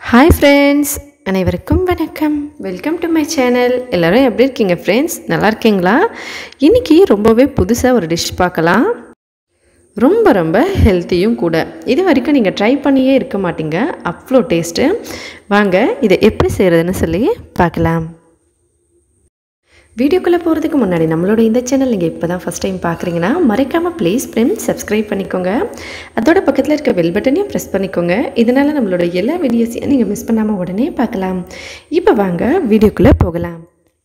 hi friends அனைவருக்கும் வணக்கம் welcome to my channel எல்லோரும் எப்படி இருக்கீங்க ஃப்ரெண்ட்ஸ் நல்லா இருக்கீங்களா இன்றைக்கி ரொம்பவே புதுசாக ஒரு டிஷ் பார்க்கலாம் ரொம்ப ரொம்ப ஹெல்த்தியும் கூட இது வரைக்கும் நீங்கள் ட்ரை பண்ணியே இருக்க மாட்டீங்க அவ்வளோ டேஸ்ட்டு வாங்க இதை எப்படி செய்கிறதுன்னு சொல்லி பார்க்கலாம் வீடியோக்குள்ளே போகிறதுக்கு முன்னாடி நம்மளோட இந்த சேனல் நீங்கள் இப்போ தான் ஃபஸ்ட் டைம் பார்க்குறீங்கன்னா மறைக்காமல் ப்ளீஸ் ஃப்ரெண்ட்ஸ் சப்ஸ்கிரைப் பண்ணிக்கோங்க அதோட பக்கத்தில் இருக்க பெல் பட்டனையும் ப்ரெஸ் பண்ணிக்கோங்க இதனால் நம்மளோட எல்லா வீடியோஸையும் நீங்கள் மிஸ் பண்ணாமல் உடனே பார்க்கலாம் இப்போ வாங்க வீடியோக்குள்ளே போகலாம்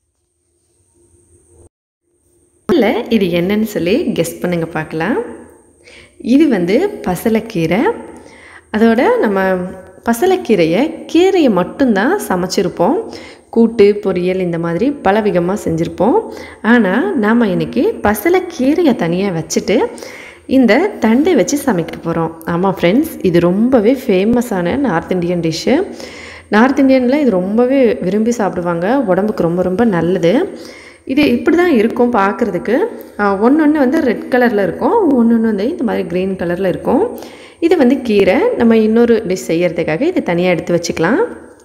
இல்லை இது என்னன்னு சொல்லி கெஸ் பண்ணுங்க பார்க்கலாம் இது வந்து பசலைக்கீரை அதோட நம்ம பசலைக்கீரையை கீரையை மட்டும்தான் சமைச்சிருப்போம் கூட்டு பொரியல் இந்த மாதிரி பலவிதமாக செஞ்சுருப்போம் ஆனால் நாம் இன்றைக்கி பசலைக்கீரையை தனியாக வச்சுட்டு இந்த தண்டை வச்சு சமைக்க போகிறோம் ஆமாம் ஃப்ரெண்ட்ஸ் இது ரொம்பவே ஃபேமஸான நார்த் இந்தியன் டிஷ்ஷு நார்த் இந்தியனில் இது ரொம்பவே விரும்பி சாப்பிடுவாங்க உடம்புக்கு ரொம்ப ரொம்ப நல்லது இது இப்படி தான் இருக்கும் பார்க்குறதுக்கு ஒன்று ஒன்று வந்து ரெட் கலரில் இருக்கும் ஒன்று ஒன்று வந்து இந்த மாதிரி க்ரீன் கலரில் இருக்கும் இது வந்து கீரை நம்ம இன்னொரு டிஷ் செய்கிறதுக்காக இது தனியாக எடுத்து வச்சுக்கலாம்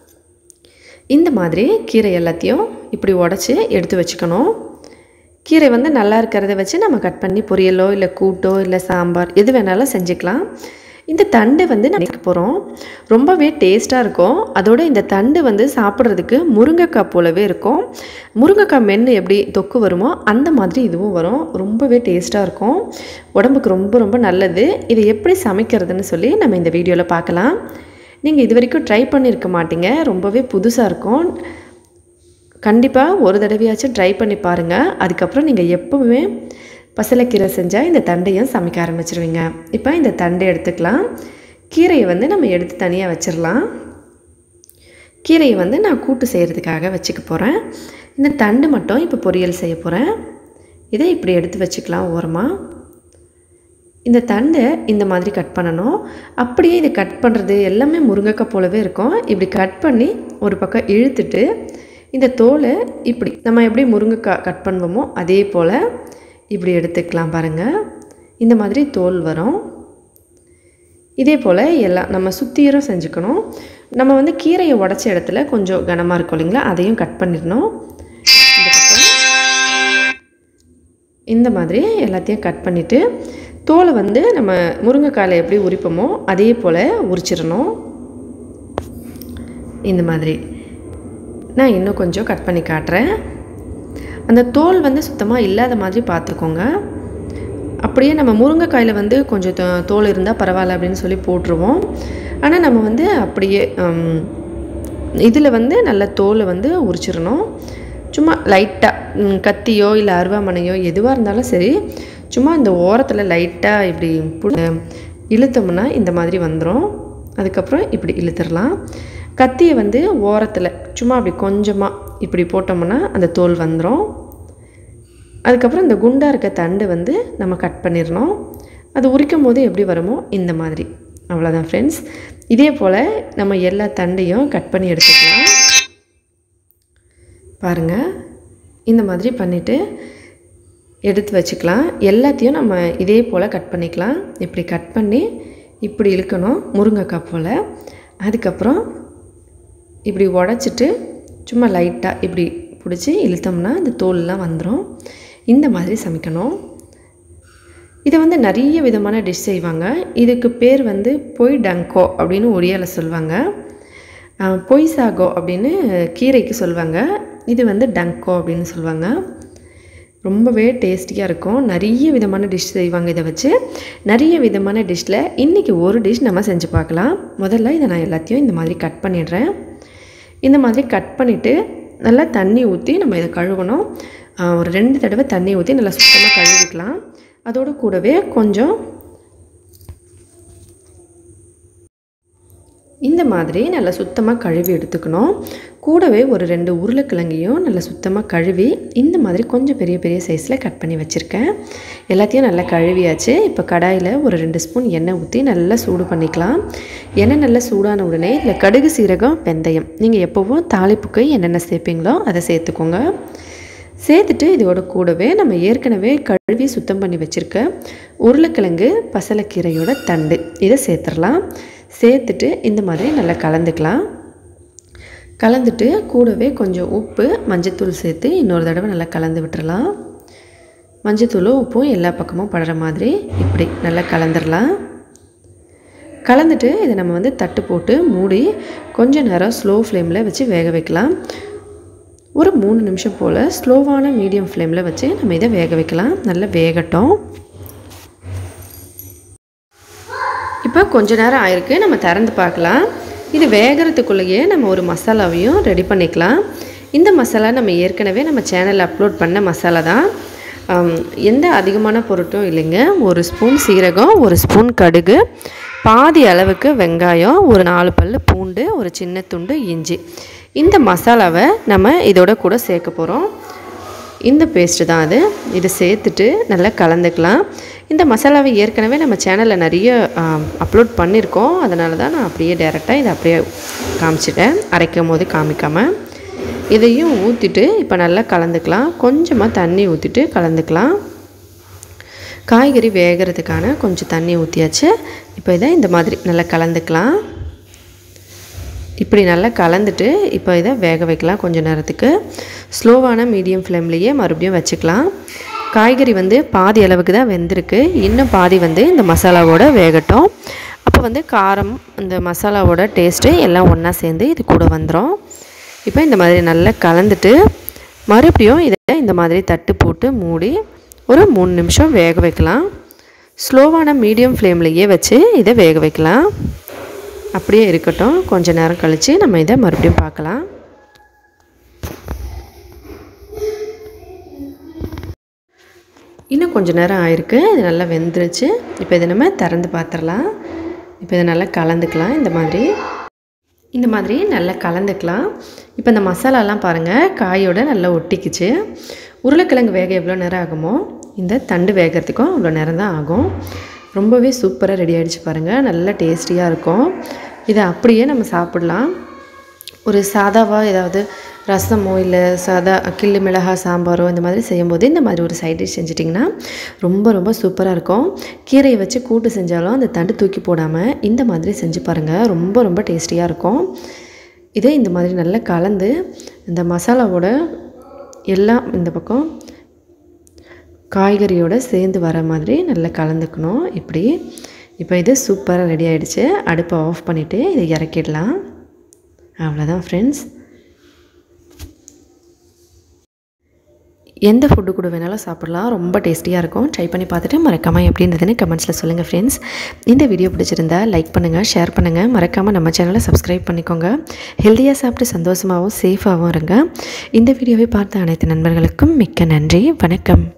இந்த மாதிரி கீரை எல்லாத்தையும் இப்படி உடச்சி எடுத்து வச்சுக்கணும் கீரை வந்து நல்லா இருக்கிறத வச்சு நம்ம கட் பண்ணி பொரியலோ இல்லை கூட்டோ இல்லை சாம்பார் எது வேணாலும் செஞ்சுக்கலாம் இந்த தண்டு வந்து நினைக்க போகிறோம் ரொம்பவே டேஸ்ட்டாக இருக்கும் அதோட இந்த தண்டு வந்து சாப்பிட்றதுக்கு முருங்கைக்காய் போலவே இருக்கும் முருங்கைக்காய் மென்று எப்படி தொக்கு வருமோ அந்த மாதிரி இதுவும் வரும் ரொம்பவே டேஸ்ட்டாக இருக்கும் உடம்புக்கு ரொம்ப ரொம்ப நல்லது இதை எப்படி சமைக்கிறதுன்னு சொல்லி நம்ம இந்த வீடியோவில் பார்க்கலாம் நீங்கள் இது வரைக்கும் ட்ரை பண்ணியிருக்க மாட்டீங்க ரொம்பவே புதுசாக இருக்கும் கண்டிப்பாக ஒரு தடவையாச்சும் ட்ரை பண்ணி பாருங்கள் அதுக்கப்புறம் நீங்கள் எப்போவுமே பசலைக்கீரை செஞ்சால் இந்த தண்டையும் சமைக்க ஆரம்பிச்சிருவீங்க இப்போ இந்த தண்டை எடுத்துக்கலாம் கீரையை வந்து நம்ம எடுத்து தனியாக வச்சிடலாம் கீரையை வந்து நான் கூட்டு செய்கிறதுக்காக வச்சுக்க போகிறேன் இந்த தண்டு மட்டும் இப்போ பொரியல் செய்ய போகிறேன் இதை இப்படி எடுத்து வச்சுக்கலாம் ஓரமாக இந்த தண்டை இந்த மாதிரி கட் பண்ணணும் அப்படியே இது கட் பண்ணுறது எல்லாமே முருங்கைக்காய் போலவே இருக்கும் இப்படி கட் பண்ணி ஒரு பக்கம் இழுத்துட்டு இந்த தோலை இப்படி நம்ம எப்படி முருங்கைக்காய் கட் பண்ணுவோமோ அதே போல் இப்படி எடுத்துக்கலாம் பாருங்கள் இந்த மாதிரி தோல் வரும் இதே போல் எல்லாம் நம்ம சுத்தீரும் செஞ்சுக்கணும் நம்ம வந்து கீரையை உடச்ச இடத்துல கொஞ்சம் கனமாக இருக்கும் இல்லைங்களா அதையும் கட் பண்ணிடணும் இந்த பக்கம் இந்த மாதிரி எல்லாத்தையும் கட் பண்ணிவிட்டு தோலை வந்து நம்ம முருங்கைக்காயில் எப்படி உரிப்போமோ அதே போல் உரிச்சிடணும் இந்த மாதிரி நான் இன்னும் கொஞ்சம் கட் பண்ணி காட்டுறேன் அந்த தோல் வந்து சுத்தமாக இல்லாத மாதிரி பார்த்துக்கோங்க அப்படியே நம்ம முருங்கைக்காயில் வந்து கொஞ்சம் தோல் இருந்தால் பரவாயில்ல அப்படின்னு சொல்லி போட்டுருவோம் ஆனால் நம்ம வந்து அப்படியே இதில் வந்து நல்ல தோலை வந்து உரிச்சிடணும் சும்மா லைட்டாக கத்தியோ இல்லை அருவாமனையோ எதுவாக இருந்தாலும் சரி சும்மா இந்த ஓரத்தில் லைட்டாக இப்படி இழுத்தோம்னா இந்த மாதிரி வந்துடும் அதுக்கப்புறம் இப்படி இழுத்துடலாம் கத்தியை வந்து ஓரத்தில் சும்மா அப்படி கொஞ்சமாக இப்படி போட்டோம்னா அந்த தோல் வந்துடும் அதுக்கப்புறம் இந்த குண்டாக இருக்க தண்டு வந்து நம்ம கட் பண்ணிடணும் அது உரிக்கும் போது எப்படி வருமோ இந்த மாதிரி அவ்வளோதான் ஃப்ரெண்ட்ஸ் இதே போல் நம்ம எல்லா தண்டையும் கட் பண்ணி எடுத்துக்கலாம் பாருங்கள் இந்த மாதிரி பண்ணிவிட்டு எடுத்து வச்சுக்கலாம் எல்லாத்தையும் நம்ம இதே போல் கட் பண்ணிக்கலாம் இப்படி கட் பண்ணி இப்படி இழுக்கணும் முருங்கைக்காய் போல் அதுக்கப்புறம் இப்படி உடச்சிட்டு சும்மா லைட்டாக இப்படி பிடிச்சி இழுத்தோம்னா இந்த தோல்லாம் வந்துடும் இந்த மாதிரி சமைக்கணும் இதை வந்து நிறைய விதமான டிஷ் செய்வாங்க இதுக்கு பேர் வந்து பொய் டங்கோ அப்படின்னு ஒடியாவில் சொல்லுவாங்க பொய் சாகோ அப்படின்னு கீரைக்கு சொல்லுவாங்க இது வந்து டங்கோ அப்படின்னு சொல்லுவாங்க ரொம்பவே டேஸ்டியாக இருக்கும் நிறைய விதமான டிஷ் செய்வாங்க இதை வச்சு நிறைய விதமான டிஷ்ஷில் இன்றைக்கி ஒரு டிஷ் நம்ம செஞ்சு பார்க்கலாம் முதல்ல இதை நான் எல்லாத்தையும் இந்த மாதிரி கட் பண்ணிடுறேன் இந்த மாதிரி கட் பண்ணிவிட்டு நல்லா தண்ணி ஊற்றி நம்ம இதை கழுவணும் ஒரு ரெண்டு தடவை தண்ணி ஊற்றி நல்லா சுத்தமாக கழுவிக்கலாம் அதோடு கூடவே கொஞ்சம் இந்த மாதிரி நல்லா சுத்தமாக கழுவி எடுத்துக்கணும் கூடவே ஒரு ரெண்டு உருளைக்கிழங்கையும் நல்லா சுத்தமாக கழுவி இந்த மாதிரி கொஞ்சம் பெரிய பெரிய சைஸில் கட் பண்ணி வச்சுருக்கேன் எல்லாத்தையும் நல்லா கழுவியாச்சு இப்போ கடாயில் ஒரு ரெண்டு ஸ்பூன் எண்ணெய் ஊற்றி நல்லா சூடு பண்ணிக்கலாம் எண்ணெய் நல்லா சூடான உடனே இதில் கடுகு சீரகம் வெந்தயம் நீங்கள் எப்போவும் தாளிப்புக்கு என்னென்ன சேர்ப்பீங்களோ அதை சேர்த்துக்கோங்க சேர்த்துட்டு இதோட கூடவே நம்ம ஏற்கனவே கழுவி சுத்தம் பண்ணி வச்சுருக்க உருளைக்கிழங்கு பசலைக்கீரையோட தண்டு இதை சேர்த்துடலாம் சேர்த்துட்டு இந்த மாதிரி நல்லா கலந்துக்கலாம் கலந்துட்டு கூடவே கொஞ்சம் உப்பு மஞ்சத்தூள் சேர்த்து இன்னொரு தடவை நல்லா கலந்து விட்டுறலாம் மஞ்சத்தூளும் உப்பும் எல்லா பக்கமும் படுற மாதிரி இப்படி நல்லா கலந்துடலாம் கலந்துட்டு இதை நம்ம வந்து தட்டு போட்டு மூடி கொஞ்ச நேரம் ஸ்லோ ஃப்ளேமில் வச்சு வேக வைக்கலாம் ஒரு மூணு நிமிஷம் போல் ஸ்லோவான மீடியம் ஃப்ளேமில் வச்சு நம்ம இதை வேக வைக்கலாம் நல்லா வேகட்டும் இப்போ கொஞ்ச நேரம் ஆயிருக்கு நம்ம திறந்து பார்க்கலாம் இது வேகிறதுக்குள்ளேயே நம்ம ஒரு மசாலாவையும் ரெடி பண்ணிக்கலாம் இந்த மசாலா நம்ம ஏற்கனவே நம்ம சேனலில் அப்லோட் பண்ண மசாலா தான் எந்த அதிகமான பொருட்டும் இல்லைங்க ஒரு ஸ்பூன் சீரகம் ஒரு ஸ்பூன் கடுகு பாதி அளவுக்கு வெங்காயம் ஒரு நாலு பல் பூண்டு ஒரு சின்ன துண்டு இஞ்சி இந்த மசாலாவை நம்ம இதோட கூட சேர்க்க போகிறோம் இந்த பேஸ்ட்டு தான் அது இதை சேர்த்துட்டு நல்லா கலந்துக்கலாம் இந்த மசாலாவை ஏற்கனவே நம்ம சேனலில் நிறைய அப்லோட் பண்ணியிருக்கோம் அதனால தான் நான் அப்படியே டேரெக்டாக இதை அப்படியே காமிச்சிட்டேன் அரைக்கும் போது காமிக்காமல் இதையும் ஊற்றிட்டு இப்போ நல்லா கலந்துக்கலாம் கொஞ்சமாக தண்ணி ஊற்றிட்டு கலந்துக்கலாம் காய்கறி வேகிறதுக்கான கொஞ்சம் தண்ணி ஊற்றியாச்சு இப்போ இதை இந்த மாதிரி நல்லா கலந்துக்கலாம் இப்படி நல்லா கலந்துட்டு இப்போ இதை வேக வைக்கலாம் கொஞ்சம் நேரத்துக்கு ஸ்லோவான மீடியம் ஃப்ளேம்லேயே மறுபடியும் வச்சுக்கலாம் காய்கறி வந்து பாதி அளவுக்கு தான் வெந்திருக்கு இன்னும் பாதி வந்து இந்த மசாலாவோட வேகட்டும் அப்போ வந்து காரம் இந்த மசாலாவோட டேஸ்ட்டு எல்லாம் ஒன்றா சேர்ந்து இது கூட வந்துடும் இப்போ இந்த மாதிரி நல்லா கலந்துட்டு மறுபடியும் இதை இந்த மாதிரி தட்டு போட்டு மூடி ஒரு மூணு நிமிஷம் வேக வைக்கலாம் ஸ்லோவான மீடியம் ஃப்ளேம்லேயே வச்சு இதை வேக வைக்கலாம் அப்படியே இருக்கட்டும் கொஞ்ச நேரம் கழித்து நம்ம இதை மறுபடியும் பார்க்கலாம் இன்னும் கொஞ்சம் நேரம் ஆயிருக்கு இது நல்லா வெந்துருச்சு இப்போ இதை நம்ம திறந்து பார்த்துடலாம் இப்போ இதை நல்லா கலந்துக்கலாம் இந்த மாதிரி இந்த மாதிரி நல்லா கலந்துக்கலாம் இப்போ இந்த மசாலாலாம் பாருங்கள் காயோட நல்லா ஒட்டிக்குச்சு உருளைக்கிழங்கு வேக எவ்வளோ நேரம் ஆகுமோ இந்த தண்டு வேகிறதுக்கும் அவ்வளோ நேரம் தான் ஆகும் ரொம்பவே சூப்பராக ரெடி ஆகிடுச்சு பாருங்கள் நல்லா டேஸ்டியாக இருக்கும் இதை அப்படியே நம்ம சாப்பிட்லாம் ஒரு சாதாவாக ஏதாவது ரசமோ இல்லை சாதா கிள்ளு மிளகா சாம்பாரோ இந்த மாதிரி செய்யும்போது இந்த மாதிரி ஒரு சைட் டிஷ் செஞ்சிட்டிங்கன்னா ரொம்ப ரொம்ப சூப்பராக இருக்கும் கீரையை வச்சு கூட்டு செஞ்சாலும் அந்த தண்டு தூக்கி போடாமல் இந்த மாதிரி செஞ்சு பாருங்கள் ரொம்ப ரொம்ப டேஸ்டியாக இருக்கும் இதே இந்த மாதிரி நல்லா கலந்து இந்த மசாலாவோட எல்லாம் இந்த பக்கம் காய்கறியோட சேர்ந்து வர மாதிரி நல்லா கலந்துக்கணும் இப்படி இப்போ இது சூப்பராக ரெடி ஆகிடுச்சு அடுப்பை ஆஃப் பண்ணிவிட்டு இதை இறக்கிடலாம் அவ்வளோதான் ஃப்ரெண்ட்ஸ் எந்த ஃபுட்டு கூட வேணாலும் சாப்பிட்லாம் ரொம்ப டேஸ்டியாக இருக்கும் ட்ரை பண்ணி பார்த்துட்டு மறக்காமல் எப்படின்றதுன்னு கமெண்ட்ஸில் சொல்லுங்கள் ஃப்ரெண்ட்ஸ் இந்த வீடியோ பிடிச்சிருந்தா லைக் பண்ணுங்கள் ஷேர் பண்ணுங்கள் மறக்காமல் நம்ம சேனலை சப்ஸ்கிரைப் பண்ணிக்கோங்க ஹெல்த்தியாக சாப்பிட்டு சந்தோஷமாகவும் சேஃபாகவும் இருங்க இந்த வீடியோவை பார்த்த அனைத்து நண்பர்களுக்கும் மிக்க நன்றி வணக்கம்